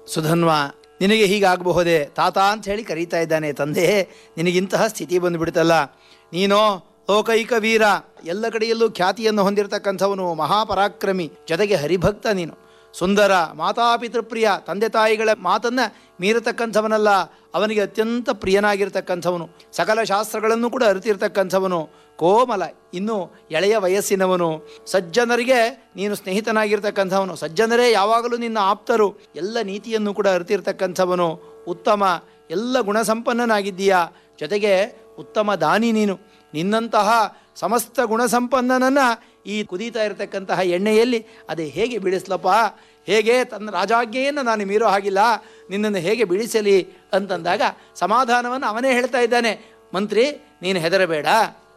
ಸುಧನ್ವ ನಿನಗೆ ಹೀಗಾಗಬಹುದೇ ತಾತ ಅಂತ ಹೇಳಿ ಕರೀತಾ ಇದ್ದಾನೆ ತಂದೆ ನಿನಗಿಂತಹ ಸ್ಥಿತಿ ಬಂದುಬಿಡ್ತಲ್ಲ ನೀನೋ ಲೋಕೈಕ ವೀರ ಎಲ್ಲ ಕಡೆಯಲ್ಲೂ ಖ್ಯಾತಿಯನ್ನು ಹೊಂದಿರತಕ್ಕಂಥವನು ಮಹಾಪರಾಕ್ರಮಿ ಜೊತೆಗೆ ಹರಿಭಕ್ತ ನೀನು ಸುಂದರ ಮಾತಾಪಿತೃಪ್ರಿಯ ತಂದೆ ತಾಯಿಗಳ ಮಾತನ್ನು ಮೀರತಕ್ಕಂಥವನಲ್ಲ ಅವನಿಗೆ ಅತ್ಯಂತ ಪ್ರಿಯನಾಗಿರ್ತಕ್ಕಂಥವನು ಸಕಲ ಶಾಸ್ತ್ರಗಳನ್ನು ಕೂಡ ಅರಿತಿರ್ತಕ್ಕಂಥವನು ಕೋಮಲ ಇನ್ನು ಎಳೆಯ ವಯಸ್ಸಿನವನು ಸಜ್ಜನರಿಗೆ ನೀನು ಸ್ನೇಹಿತನಾಗಿರ್ತಕ್ಕಂಥವನು ಸಜ್ಜನರೇ ಯಾವಾಗಲೂ ನಿನ್ನ ಆಪ್ತರು ಎಲ್ಲ ನೀತಿಯನ್ನು ಕೂಡ ಅರಿತಿರ್ತಕ್ಕಂಥವನು ಉತ್ತಮ ಎಲ್ಲ ಗುಣಸಂಪನ್ನನಾಗಿದ್ದೀಯಾ ಜೊತೆಗೆ ಉತ್ತಮ ದಾನಿ ನೀನು ನಿನ್ನಂತಹ ಸಮಸ್ತ ಗುಣಸಂಪನ್ನನನ್ನು ಈ ಕುದೀತಾ ಇರತಕ್ಕಂತಹ ಎಣ್ಣೆಯಲ್ಲಿ ಅದೇ ಹೇಗೆ ಬಿಡಿಸ್ಲಪ್ಪ ಹೇಗೆ ತನ್ನ ರಾಜಾಜ್ಞೆಯನ್ನು ನಾನು ಮೀರೋ ಹಾಗಿಲ್ಲ ನಿನ್ನನ್ನು ಹೇಗೆ ಬಿಡಿಸಲಿ ಅಂತಂದಾಗ ಸಮಾಧಾನವನ್ನು ಅವನೇ ಹೇಳ್ತಾ ಇದ್ದಾನೆ ಮಂತ್ರಿ ನೀನು ಹೆದರಬೇಡ